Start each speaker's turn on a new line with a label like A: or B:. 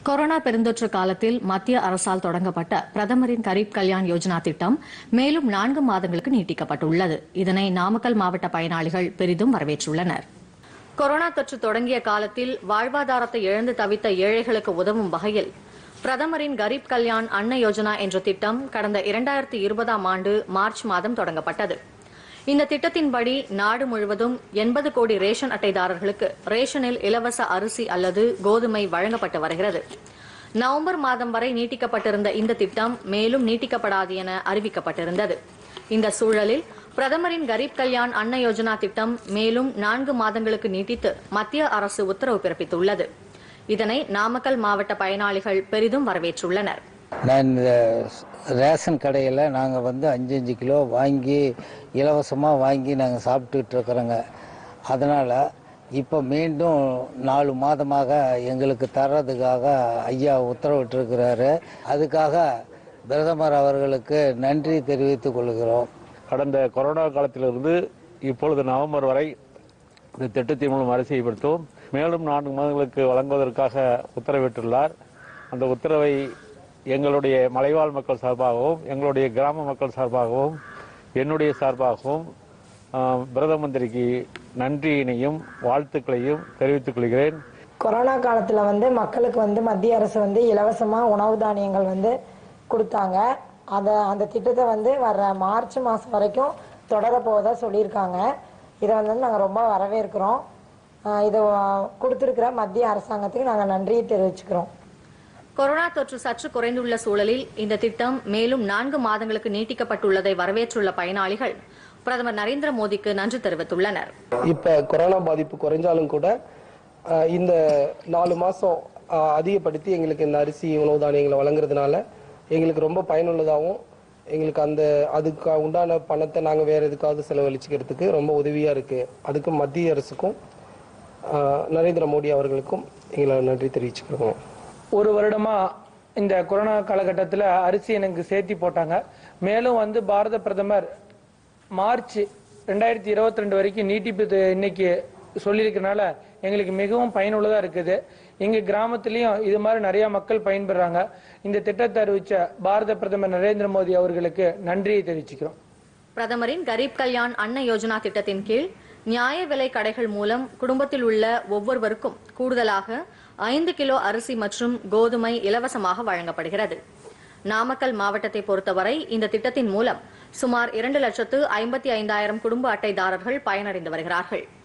A: corona பெருந்தொற்று காலத்தில் மத்திய அரசால் தொடங்கப்பட்ட பிரதமரின் கரீப் கல்யாண் யோஜனா திட்டம் மேலும் நான்கு மாதங்களுக்கு நீட்டிக்கப்பட்டுள்ளது இதனை நாமக்கல் மாவட்ட பயனாளிகள் பெரிதும் வரவேற்றுள்ளனர் கொரோனா தொற்று தொடங்கிய காலத்தில் வாழ்வாதாரத்தை இழந்து தவித்த ஏழைகளுக்கு உதவும் வகையில் பிரதமரின் கரீப் கல்யாண் அன்ன யோஜனா என்ற திட்டம் கடந்த இரண்டாயிரத்தி இருபதாம் ஆண்டு மார்ச் மாதம் தொடங்கப்பட்டது இந்த திட்டத்தின்படி நாடு முழுவதும் எண்பது கோடி ரேஷன் அட்டைதாரர்களுக்கு ரேஷனில் இலவச அரிசி அல்லது கோதுமை வழங்கப்பட்டு வருகிறது நவம்பர் மாதம் வரை நீட்டிக்கப்பட்டிருந்த இந்த திட்டம் மேலும் நீட்டிக்கப்படாது என அறிவிக்கப்பட்டிருந்தது இந்த சூழலில் பிரதமரின் கரீப் கல்யாண் அன்ன யோஜனா திட்டம் மேலும் நான்கு மாதங்களுக்கு நீட்டித்து மத்திய அரசு உத்தரவு பிறப்பித்துள்ளது இதனை நாமக்கல் மாவட்ட பயனாளிகள் பெரிதும் வரவேற்றுள்ளனர்
B: நான் இந்த ரேஷன் கடையில் நாங்கள் வந்து அஞ்சு அஞ்சு கிலோ வாங்கி இலவசமாக வாங்கி நாங்கள் சாப்பிட்டுட்டு இருக்கிறோங்க அதனால் இப்போ மீண்டும் நாலு மாதமாக எங்களுக்கு தர்றதுக்காக ஐயா உத்தரவிட்டிருக்கிறாரு அதுக்காக பிரதமர் அவர்களுக்கு நன்றி தெரிவித்துக் கொள்கிறோம்
C: கடந்த கொரோனா காலத்திலிருந்து இப்பொழுது நவம்பர் வரை இந்த திட்டத்தின் மூலம் அரிசியைப்படுத்தும் மேலும் நான்கு மாதங்களுக்கு வழங்குவதற்காக உத்தரவிட்டுள்ளார் அந்த உத்தரவை எங்களுடைய மலைவாழ் மக்கள் சார்பாகவும் எங்களுடைய கிராம மக்கள் சார்பாகவும் என்னுடைய சார்பாகவும் ஆஹ், பிரதம மந்திரிக்கு நன்றியினையும் வாழ்த்துக்களையும் தெரிவித்துக் கொள்கிறேன்
D: கொரோனா காலத்தில் வந்து மக்களுக்கு வந்து மத்திய அரசு வந்து இலவசமாக உணவு தானியங்கள் வந்து கொடுத்தாங்க அதை அந்த திட்டத்தை வந்து வர மார்ச் மாதம் வரைக்கும் தொடர போவதா சொல்லியிருக்காங்க இதை வந்து நாங்கள் ரொம்ப வரவேற்கிறோம் ஆஹ் இதை கொடுத்துருக்கிற மத்திய அரசாங்கத்துக்கு நாங்கள் நன்றியை தெரிவிச்சுக்கிறோம்
A: கொரோனா தொற்று சற்று குறைந்துள்ள சூழலில் இந்த திட்டம் மேலும் நான்கு மாதங்களுக்கு நீட்டிக்கப்பட்டுள்ளதை வரவேற்றுள்ள பயனாளிகள் பிரதமர் நரேந்திர மோடிக்கு நன்றி தெரிவித்துள்ளனர்
E: இப்ப கொரோனா பாதிப்பு குறைஞ்சாலும் கூட அஹ், இந்த நாலு மாசம் அஹ், அதிகப்படுத்தி எங்களுக்கு இந்த அரிசி உணவு தானியங்களை வழங்குறதுனால எங்களுக்கு ரொம்ப பயனுள்ளதாகவும் எங்களுக்கு அந்த அதுக்கு உண்டான பணத்தை நாங்கள் வேற எதுக்காவது செலவழிச்சுக்கிறதுக்கு ரொம்ப உதவியா இருக்கு அதுக்கு மத்திய அரசுக்கும் அஹ், நரேந்திர மோடி அவர்களுக்கும் எங்களை நன்றி தெரிவிச்சுக்கிறோம்
F: ஒரு வருடமா இந்த கொரோனா காலகட்டத்தில் அரிசி எனக்கு சேர்த்தி போட்டாங்க மேலும் வந்து பாரத பிரதமர் மார்ச் ரெண்டாயிரத்தி இருபத்தி ரெண்டு வரைக்கும் நீட்டிப்பு து- இன்னைக்கு சொல்லியிருக்கனால எங்களுக்கு மிகவும் பயனுள்ளதா இருக்குது எங்க கிராமத்திலயும் இது மாதிரி நிறைய மக்கள் பயன்பெறாங்க இந்த திட்டத்தை அறிவிச்ச பாரத பிரதமர் நரேந்திர மோடி அவர்களுக்கு நன்றியை தெரிவிச்சுக்கிறோம்
A: பிரதமரின் கரீப் கல்யாண் அன்ன யோஜனா திட்டத்தின் கீழ் நியாய விலை கடைகள் மூலம் குடும்பத்தில் உள்ள ஒவ்வொருவருக்கும் கூடுதலாக ஐந்து கிலோ அரிசி மற்றும் கோதுமை இலவசமாக வழங்கப்படுகிறது நாமக்கல் மாவட்டத்தை பொறுத்தவரை இந்த திட்டத்தின் மூலம் சுமார் இரண்டு லட்சத்து ஐம்பத்தி ஐந்தாயிரம் குடும்ப அட்டைதாரர்கள் பயனடைந்து வருகிறார்கள்